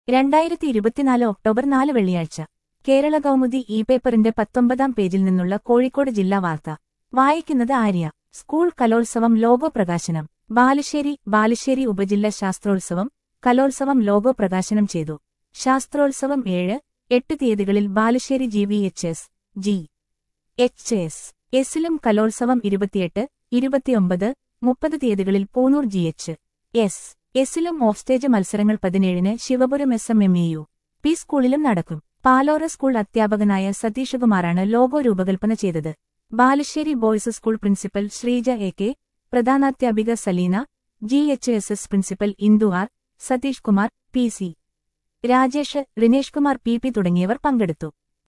രണ്ടായിരത്തി ഇരുപത്തിനാല് ഒക്ടോബർ നാല് വെള്ളിയാഴ്ച കേരള കൗമുദി ഇ പേപ്പറിന്റെ പത്തൊമ്പതാം പേജിൽ നിന്നുള്ള കോഴിക്കോട് ജില്ലാ വാർത്ത വായിക്കുന്നത് ആര്യ സ്കൂൾ കലോത്സവം ലോഗോ പ്രകാശനം ബാലുശ്ശേരി ബാലുശ്ശേരി ഉപജില്ല ശാസ്ത്രോത്സവം കലോത്സവം ലോഗോ പ്രകാശനം ചെയ്തു ശാസ്ത്രോത്സവം ഏഴ് എട്ട് തീയതികളിൽ Balussery G V H S G H S എസിലും കലോത്സവം ഇരുപത്തിയെട്ട് ഇരുപത്തിയൊമ്പത് മുപ്പത് തീയതികളിൽ പൂനൂർ ജി എച്ച് എസ് എസിലും ഓഫ്സ്റ്റേജ് മത്സരങ്ങൾ പതിനേഴിന് Sivapuram S M M E U P സ്കൂളിലും നടക്കും പാലോറ സ്കൂൾ അധ്യാപകനായ സതീഷകുമാറാണ് ലോഗോ രൂപകൽപ്പന ചെയ്തത് Balussery boys school principal Sreeja A K പ്രധാനാധ്യാപിക Saleena G H S S principal Indu R Satheesh Kumar P C Rajesh Rinesh Kumar P P തുടങ്ങിയവർ പങ്കെടുത്തു